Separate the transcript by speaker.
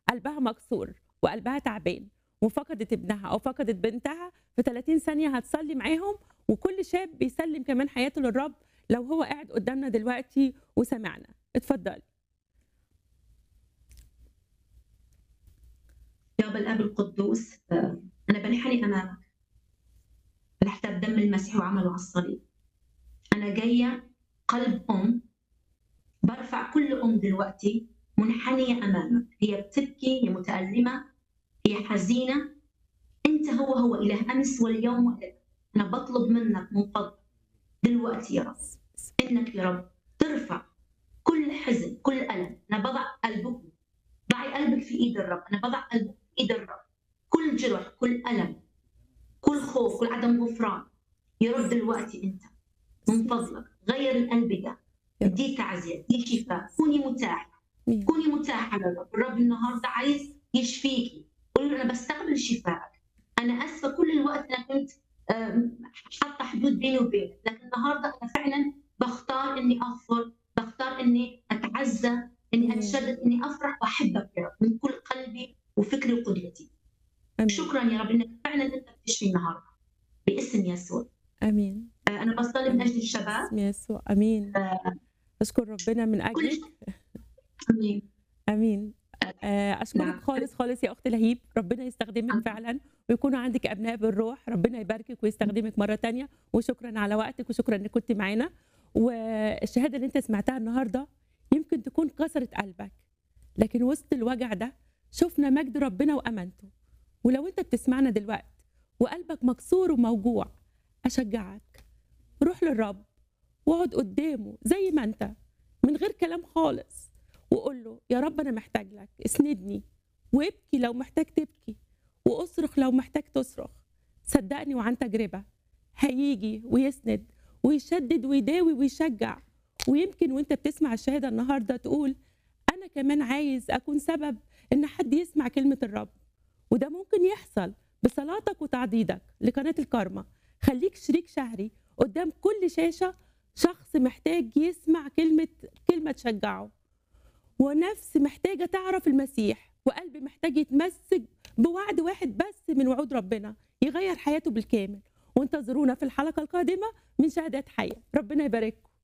Speaker 1: قلبها مكسور وقلبها تعبان وفقدت ابنها او فقدت بنتها في 30 ثانيه هتصلي معاهم وكل شاب بيسلم كمان حياته للرب لو هو قاعد قدامنا دلوقتي وسمعنا اتفضلي
Speaker 2: يا أبا الآب القدوس آه، أنا بنحني أمامك لحساب دم المسيح وعمله على الصليب أنا جاية قلب أم برفع كل أم دلوقتي منحنية أمامك هي بتبكي هي متألمة هي حزينة أنت هو هو إله أمس واليوم وإلى أنا بطلب منك من فضلك دلوقتي يا رب إنك يا رب ترفع كل حزن كل ألم أنا بضع قلبك ضعي قلبك في إيد الرب أنا بضع قلبك في إيد الرب كل جرح كل ألم كل خوف كل عدم غفران يا رب دلوقتي أنت من فضلك غير القلب ده
Speaker 1: يا رب.
Speaker 2: دي تعزية دي شفاء كوني متاحة
Speaker 1: مين.
Speaker 2: كوني متاحة للرب الرب النهاردة عايز يشفيكي قولي له أنا بستقبل شفائك أنا آسفة كل الوقت أنا كنت آم، حاطة حدود بيني وبينك لكن النهاردة أنا فعلا بختار إني أغفر بختار إني أتعزى إني
Speaker 1: مم.
Speaker 2: أتشدد إني أفرح وأحبك يا رب من كل قلبي وفكري وقدرتي
Speaker 1: امين
Speaker 2: شكرا يا رب إنك فعلا أنت بتشفي النهاردة باسم يسوع
Speaker 1: امين
Speaker 2: آه، أنا بصلي من أجل الشباب
Speaker 1: باسم يسوع امين اشكر ربنا من
Speaker 2: كل
Speaker 1: اجلك
Speaker 2: آمين
Speaker 1: امين آه، اشكرك
Speaker 2: نعم.
Speaker 1: خالص خالص يا اخت لهيب ربنا يستخدمك
Speaker 2: آمين.
Speaker 1: فعلا ويكون عندك ابناء بالروح ربنا يباركك ويستخدمك مره تانية وشكرا على وقتك وشكرا انك كنت معانا والشهاده اللي انت سمعتها النهارده يمكن تكون كسرت قلبك لكن وسط الوجع ده شفنا مجد ربنا وامانته ولو انت بتسمعنا دلوقتي وقلبك مكسور وموجوع اشجعك روح للرب واقعد قدامه زي ما انت من غير كلام خالص وقول له يا رب انا محتاج لك اسندني وابكي لو محتاج تبكي واصرخ لو محتاج تصرخ صدقني وعن تجربه هيجي ويسند ويشدد ويداوي ويشجع ويمكن وانت بتسمع الشهاده النهارده تقول انا كمان عايز اكون سبب ان حد يسمع كلمه الرب وده ممكن يحصل بصلاتك وتعضيدك لقناه الكارما خليك شريك شهري قدام كل شاشه شخص محتاج يسمع كلمه كلمه تشجعه ونفس محتاجة تعرف المسيح وقلب محتاج يتمسك بوعد واحد بس من وعود ربنا يغير حياته بالكامل وانتظرونا في الحلقة القادمة من شهادات حية ربنا يبارككم